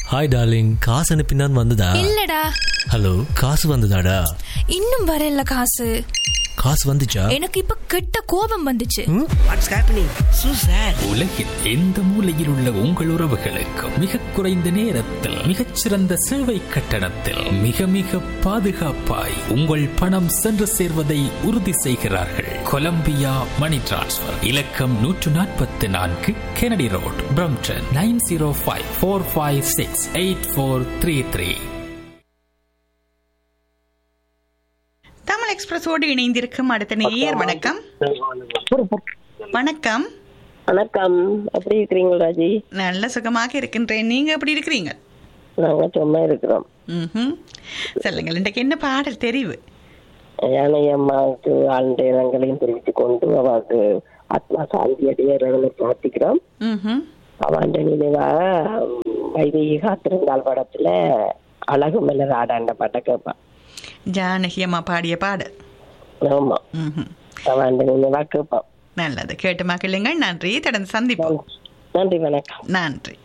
Hi darling காசு அனுப்பினான் வந்ததா இல்லடா ஹலோ காசு வந்ததாடா இன்னும் வரல காசு காசு வந்துச்சா எனக்கு இப்ப கெட்ட கோபம் வந்துச்சு வாட்ஸ் ஹேப்பனிங் சூ சார் உலகில் எந்த மூலையில் உள்ள உங்கள் உறவுகளுக்கு மிக குறைந்த நேரத்தில் மிகச்சிறந்த சேவை கட்டணத்தில் மிக மிக பாதுகாப்பாய் உங்கள் பணம் சென்று சேர்வதை உறுதி செய்கிறார்கள் கொலம்பியா மணி டிரான்ஸ்ஃபர் இலக்கம் நூற்று நாற்பத்தி நான்கு Kennedy road Brampton nine zero five four five six eight four three three Tamil எக்ஸ்பிரஸோடு இணைந்திருக்கும் அடுத்த நேயர் வணக்கம் வணக்கம் வணக்கம் எப்படி இருக்கிறீங்க ராஜி நல்ல சுகமாக இருக்கின்றேன் நீங்க எப்படி இருக்கிறீங்க நாங்க சும்மா இருக்கிறோம் ம்ஹும். சொல்லுங்கள் இன்றைக்கு என்ன பாடல் தெரிவு யானை அம்மாவுக்கு ஆழ்ந்த இடங்களையும் தெரிவித்துக் கொண்டு அவருக்கு ஆத்மா சாந்தி அடையறவனை பிரார்த்திக்கிறோம் ம்ஹும். அவன் நினைவாக வைதேகி காத்திருந்தாள் படத்துல அழகு மலர் ஆடாண்ட பாட்டை கேட்பான் ஜானகி அம்மா பாடிய பாடல் ஆமா ம்ஹும். அவன் நினைவா கேட்பான் நல்லது கேட்டு மக்களுங்கள் நன்றி தொடர்ந்து சந்திப்போம் நன்றி வணக்கம் நன்றி